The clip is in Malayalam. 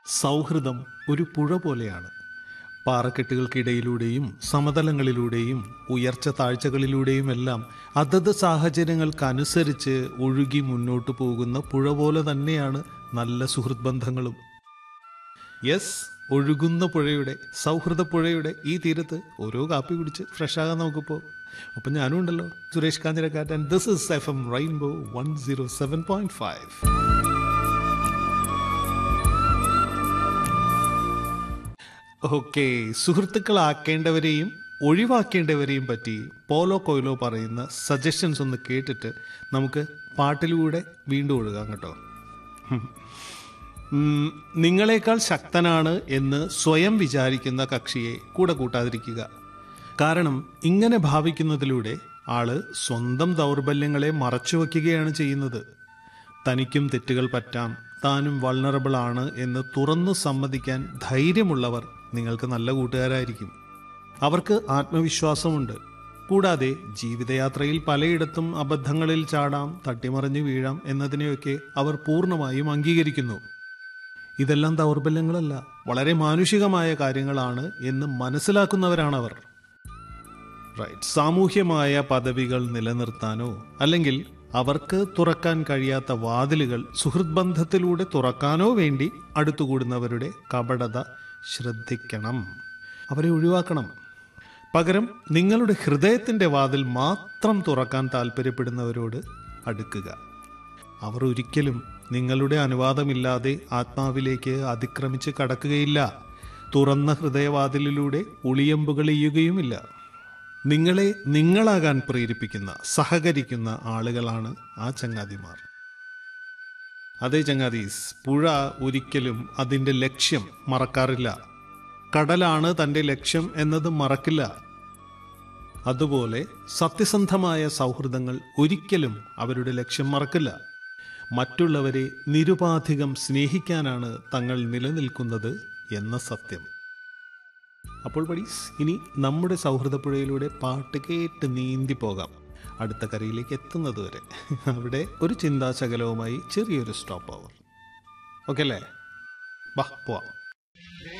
സൗഹൃദം ഒരു പുഴ പോലെയാണ് പാറക്കെട്ടുകൾക്കിടയിലൂടെയും സമതലങ്ങളിലൂടെയും ഉയർച്ച താഴ്ചകളിലൂടെയുമെല്ലാം അതത് സാഹചര്യങ്ങൾക്കനുസരിച്ച് ഒഴുകി മുന്നോട്ട് പോകുന്ന പുഴ പോലെ തന്നെയാണ് നല്ല സുഹൃത്ത് ബന്ധങ്ങളും യെസ് ഒഴുകുന്ന പുഴയുടെ സൗഹൃദ പുഴയുടെ ഈ തീരത്ത് ഓരോ കാപ്പി കുടിച്ച് ഫ്രഷ് ആകാൻ നമുക്കിപ്പോൾ അപ്പം ഞാനും ഉണ്ടല്ലോ Suresh Kanjirakkaran this is F M rainbow one zero seven point five okay സുഹൃത്തുക്കളാക്കേണ്ടവരെയും ഒഴിവാക്കേണ്ടവരെയും പറ്റി പോലോ കൊയിലോ പറയുന്ന സജഷൻസ് ഒന്ന് കേട്ടിട്ട് നമുക്ക് പാട്ടിലൂടെ വീണ്ടും ഒഴുകാം കേട്ടോ ഉം, നിങ്ങളെക്കാൾ ശക്തനാണ് എന്ന് സ്വയം വിചാരിക്കുന്ന കക്ഷിയെ കൂടെ കൂട്ടാതിരിക്കുക കാരണം ഇങ്ങനെ ഭാവിക്കുന്നതിലൂടെ ആള് സ്വന്തം ദൗർബല്യങ്ങളെ മറച്ചുവെക്കുകയാണ് ചെയ്യുന്നത് തനിക്കും തെറ്റുകൾ പറ്റാം താനും വൾണറബിൾ ആണ് എന്ന് തുറന്നു സമ്മതിക്കാൻ ധൈര്യമുള്ളവർ നിങ്ങൾക്ക് നല്ല കൂട്ടുകാരായിരിക്കും അവർക്ക് ആത്മവിശ്വാസമുണ്ട് കൂടാതെ ജീവിതയാത്രയിൽ പലയിടത്തും അബദ്ധങ്ങളിൽ ചാടാം തട്ടിമറിഞ്ഞു വീഴാം എന്നതിനെയൊക്കെ അവർ പൂർണ്ണമായും അംഗീകരിക്കുന്നു ഇതെല്ലാം ദൗർബല്യങ്ങളല്ല വളരെ മാനുഷികമായ കാര്യങ്ങളാണ് എന്ന് മനസ്സിലാക്കുന്നവരാണവർ റൈറ്റ് സാമൂഹ്യമായ പദവികൾ നിലനിർത്താനോ അല്ലെങ്കിൽ അവർക്ക് തുറക്കാൻ കഴിയാത്ത വാതിലുകൾ സുഹൃത് ബന്ധത്തിലൂടെ തുറക്കാനോ വേണ്ടി അടുത്തുകൂടുന്നവരുടെ കപടത ശ്രദ്ധിക്കണം അവരെ ഒഴിവാക്കണം പകരം നിങ്ങളുടെ ഹൃദയത്തിന്റെ വാതിൽ മാത്രം തുറക്കാൻ താല്പര്യപ്പെടുന്നവരോട് അടുക്കുക അവർ ഒരിക്കലും നിങ്ങളുടെ അനുവാദമില്ലാതെ ആത്മാവിലേക്ക് അതിക്രമിച്ച് കടക്കുകയില്ല തുറന്ന ഹൃദയവാതിലിലൂടെ ഒളിയമ്പുകൾ ചെയ്യുകയുമില്ല നിങ്ങളെ നിങ്ങളാകാൻ പ്രേരിപ്പിക്കുന്ന സഹകരിക്കുന്ന ആളുകളാണ് ആ ചങ്ങാതിമാർ അതെ ചങ്ങാതീസ് പുഴ ഒരിക്കലും അതിൻ്റെ ലക്ഷ്യം മറക്കാറില്ല കടലാണ് തൻ്റെ ലക്ഷ്യം എന്നത് മറക്കില്ല അതുപോലെ സത്യസന്ധമായ സൗഹൃദങ്ങൾ ഒരിക്കലും അവരുടെ ലക്ഷ്യം മറക്കില്ല മറ്റുള്ളവരെ നിരുപാധികം സ്നേഹിക്കാനാണ് തങ്ങൾ നിലനിൽക്കുന്നത് എന്ന സത്യം അപ്പോൾ പടീസ് ഇനി നമ്മുടെ സൗഹൃദപ്പുഴയിലൂടെ പാട്ട് കേട്ട് നീന്തി പോകാം അടുത്ത കരയിലേക്ക് എത്തുന്നത് വരെ അവിടെ ഒരു ചിന്താശകലവുമായി ചെറിയൊരു സ്റ്റോപ്പ് ഓവർ ഓക്കെ അല്ലേ വാ പോവാം